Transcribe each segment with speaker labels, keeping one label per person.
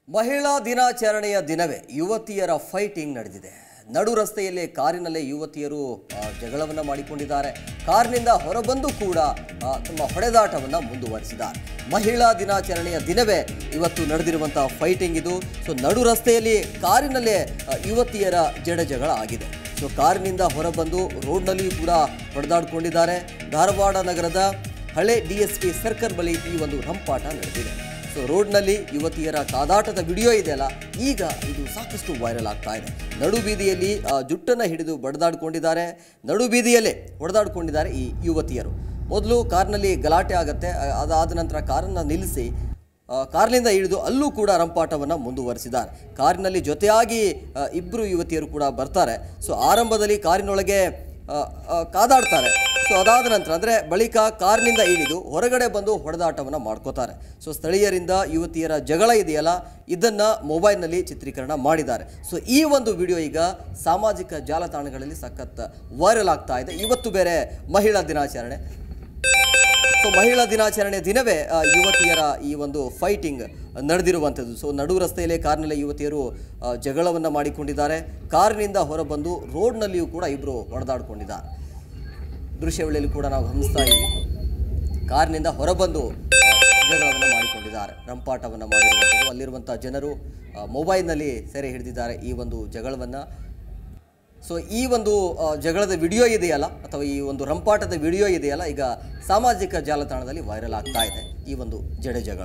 Speaker 1: ಮಹಿಳಾ ದಿನಾಚರಣೆಯ ದಿನವೇ ಯುವತಿಯರ ಫೈಟಿಂಗ್ ನಡೆದಿದೆ ನಡು ರಸ್ತೆಯಲ್ಲಿ ಕಾರಿನಲ್ಲೇ ಯುವತಿಯರು ಆ, ಜಗಳವನ್ನ ಮಾಡಿಕೊಂಡಿದ್ದಾರೆ ಕಾರಿನಿಂದ ಹೊರಬಂದು ಕೂಡ ಆ, ತಮ್ಮ ಹೊಡೆದಾಟವನ್ನ ಮುಂದುವರಿಸಿದ್ದಾರೆ ಮಹಿಳಾ ದಿನಾಚರಣೆಯ ದಿನವೇ ಇವತ್ತು ನಡೆದಿರುವಂತಹ ಫೈಟಿಂಗ್ ಇದು ಸೊ ನಡು ರಸ್ತೆಯಲ್ಲಿ ಕಾರಿನಲ್ಲೇ ಆ, ಯುವತಿಯರ ಜಡಜಗಳ ಆಗಿದೆ ಸೊ ಕಾರಿನಿಂದ ಹೊರಬಂದು ರೋಡ್ನಲ್ಲಿಯೂ ಕೂಡ ಹೊಡೆದಾಡಿಕೊಂಡಿದ್ದಾರೆ ಧಾರವಾಡ ನಗರದ ಹಳೆ ಡಿ ಎಸ್ ಪಿ ಸರ್ಕಲ್ ಬಳಿ ಈ ಒಂದು ರಂಪಾಟ ನಡೆದಿದೆ ಸೊ ರೋಡ್ನಲ್ಲಿ ಯುವತಿಯರ ಕಾದಾಟದ ವಿಡಿಯೋ ಇದೆಯಲ್ಲ ಈಗ ಇದು ಸಾಕಷ್ಟು ವೈರಲ್ ಆಗ್ತಾ ಇದೆ ನಡು ಬೀದಿಯಲ್ಲಿ ಆ, ಜುಟ್ಟನ್ನ ಹಿಡಿದು ಬಡದಾಡ್ಕೊಂಡಿದ್ದಾರೆ ನಡು ಬೀದಿಯಲ್ಲೇ ಹೊಡೆದಾಡ್ಕೊಂಡಿದ್ದಾರೆ ಈ ಯುವತಿಯರು ಮೊದಲು ಕಾರ್ನಲ್ಲಿ ಗಲಾಟೆ ಆಗುತ್ತೆ ಆ, ಅದಾದ ನಂತರ ಕಾರನ್ನು ನಿಲ್ಲಿಸಿ ಆ, ಕಾರ್ನಿಂದ ಇಳಿದು ಅಲ್ಲೂ ಕೂಡ ರಂಪಾಟವನ್ನು ಮುಂದುವರಿಸಿದ್ದಾರೆ ಕಾರಿನಲ್ಲಿ ಜೊತೆಯಾಗಿ ಆ, ಇಬ್ಬರು ಯುವತಿಯರು ಕೂಡ ಬರ್ತಾರೆ ಸೊ ಆರಂಭದಲ್ಲಿ ಕಾರಿನೊಳಗೆ ಆ, ಆ, ಕಾದಾಡ್ತಾರೆ ಸೊ ಅದಾದ ನಂತರ ಅಂದರೆ ಬಳಿಕ ಕಾರ್ನಿಂದ ಇಳಿದು ಹೊರಗಡೆ ಬಂದು ಹೊಡೆದಾಟವನ್ನು ಮಾಡ್ಕೋತಾರೆ ಸೊ ಸ್ಥಳೀಯರಿಂದ ಯುವತಿಯರ ಜಗಳ ಇದೆಯಲ್ಲ ಇದನ್ನು ಮೊಬೈಲ್ನಲ್ಲಿ ಚಿತ್ರೀಕರಣ ಮಾಡಿದ್ದಾರೆ ಸೊ ಈ ಒಂದು ವಿಡಿಯೋ ಈಗ ಸಾಮಾಜಿಕ ಜಾಲತಾಣಗಳಲ್ಲಿ ಸಖತ್ ವೈರಲ್ ಆಗ್ತಾ ಇದೆ ಇವತ್ತು ಬೇರೆ ಮಹಿಳಾ ದಿನಾಚರಣೆ ಸೊ ಮಹಿಳಾ ದಿನಾಚರಣೆ ದಿನವೇ ಆ, ಯುವತಿಯರ ಈ ಒಂದು ಫೈಟಿಂಗ್ ನಡೆದಿರುವಂಥದ್ದು ಸೊ ನಡು ರಸ್ತೆಯಲ್ಲೇ ಕಾರ್ನಲ್ಲೇ ಯುವತಿಯರು ಆ, ಜಗಳವನ್ನು ಮಾಡಿಕೊಂಡಿದ್ದಾರೆ ಕಾರಿನಿಂದ ಹೊರಬಂದು ರೋಡ್ನಲ್ಲಿಯೂ ಕೂಡ ಇಬ್ಬರು ಹೊಡೆದಾಡಿಕೊಂಡಿದ್ದಾರೆ ದೃಶ್ಯಾವಳಿಯಲ್ಲಿ ಕೂಡ ನಾವು ಗಮನಿಸ್ತಾ ಇದ್ದೀವಿ ಕಾರ್ನಿಂದ ಹೊರಬಂದು ಆ, ಜಗಳವನ್ನು ಮಾಡಿಕೊಂಡಿದ್ದಾರೆ ರಂಪಾಟವನ್ನು ಮಾಡಿರುವಂಥದ್ದು ಅಲ್ಲಿರುವಂಥ ಜನರು ಆ, ಮೊಬೈಲ್ನಲ್ಲಿ ಸೆರೆ ಹಿಡಿದಿದ್ದಾರೆ ಈ ಒಂದು ಜಗಳವನ್ನು ಸೊ ಈ ಒಂದು ಆ, ಜಗಳದ ವಿಡಿಯೋ ಇದೆಯಲ್ಲ ಅಥವಾ ಈ ಒಂದು ರಂಪಾಟದ ವಿಡಿಯೋ ಇದೆಯಲ್ಲ ಈಗ ಸಾಮಾಜಿಕ ಜಾಲತಾಣದಲ್ಲಿ ವೈರಲ್ ಆಗ್ತಾ ಇದೆ ಈ ಒಂದು ಜಡೆ ಜಗಳ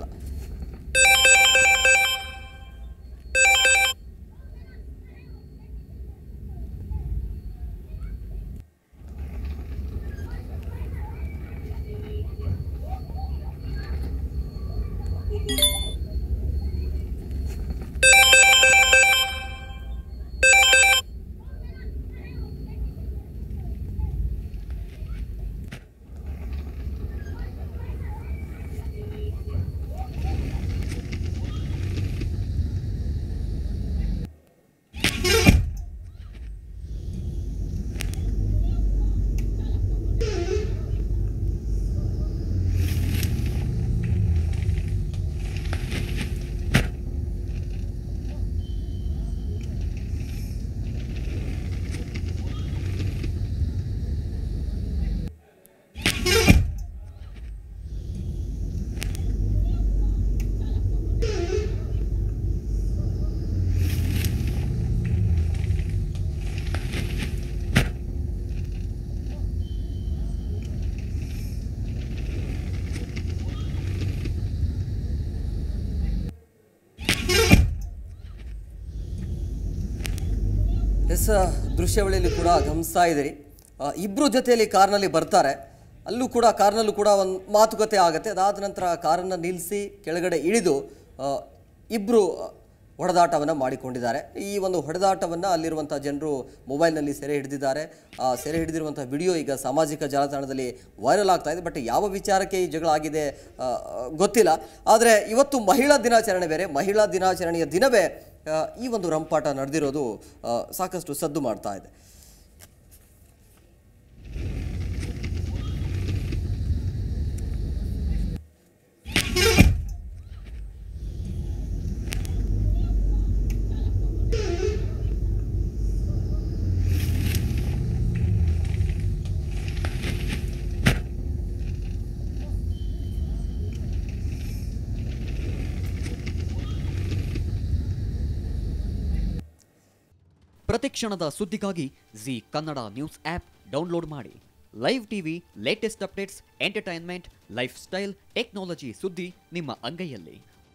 Speaker 1: ಎಸ್ ದೃಶ್ಯಾವಳಿಯಲ್ಲಿ ಕೂಡ ಗಮನಿಸ್ತಾ ಇದ್ದೀರಿ ಆ, ಇಬ್ರು ಜೊತೆಯಲ್ಲಿ ಕಾರ್ನಲ್ಲಿ ಬರ್ತಾರೆ ಅಲ್ಲೂ ಕೂಡ ಕಾರ್ನಲ್ಲೂ ಕೂಡ ಒಂದು ಮಾತುಕತೆ ಆಗುತ್ತೆ ಅದಾದ ನಂತರ ಕಾರನ್ನು ನಿಲ್ಲಿಸಿ ಕೆಳಗಡೆ ಇಳಿದು ಆ, ಇಬ್ರು ಹೊಡೆದಾಟವನ್ನು ಮಾಡಿಕೊಂಡಿದ್ದಾರೆ ಈ ಒಂದು ಹೊಡೆದಾಟವನ್ನು ಅಲ್ಲಿರುವಂಥ ಜನರು ಮೊಬೈಲ್ನಲ್ಲಿ ಸೆರೆ ಹಿಡಿದಿದ್ದಾರೆ ಆ ಸೆರೆ ಹಿಡಿದಿರುವಂಥ ವಿಡಿಯೋ ಈಗ ಸಾಮಾಜಿಕ ಜಾಲತಾಣದಲ್ಲಿ ವೈರಲ್ ಆಗ್ತಾ ಇದೆ ಬಟ್ ಯಾವ ವಿಚಾರಕ್ಕೆ ಈ ಜಗಳ ಆಗಿದೆ ಆ, ಗೊತ್ತಿಲ್ಲ ಆದರೆ ಇವತ್ತು ಮಹಿಳಾ ದಿನಾಚರಣೆ ಬೇರೆ ಮಹಿಳಾ ದಿನಾಚರಣೆಯ ದಿನವೇ ಆ, ಈ ಒಂದು ರಂಪಾಟ ನಡೆದಿರೋದು ಆ, ಸಾಕಷ್ಟು ಸದ್ದು ಮಾಡ್ತಾ ಇದೆ
Speaker 2: ಪ್ರತಿಕ್ಷಣದ ಸುದ್ದಿಗಾಗಿ Zee Kannada news app download ಮಾಡಿ live TV latest updates entertainment lifestyle technology ಸುದ್ದಿ ನಿಮ್ಮ ಅಂಗೈಯಲ್ಲಿ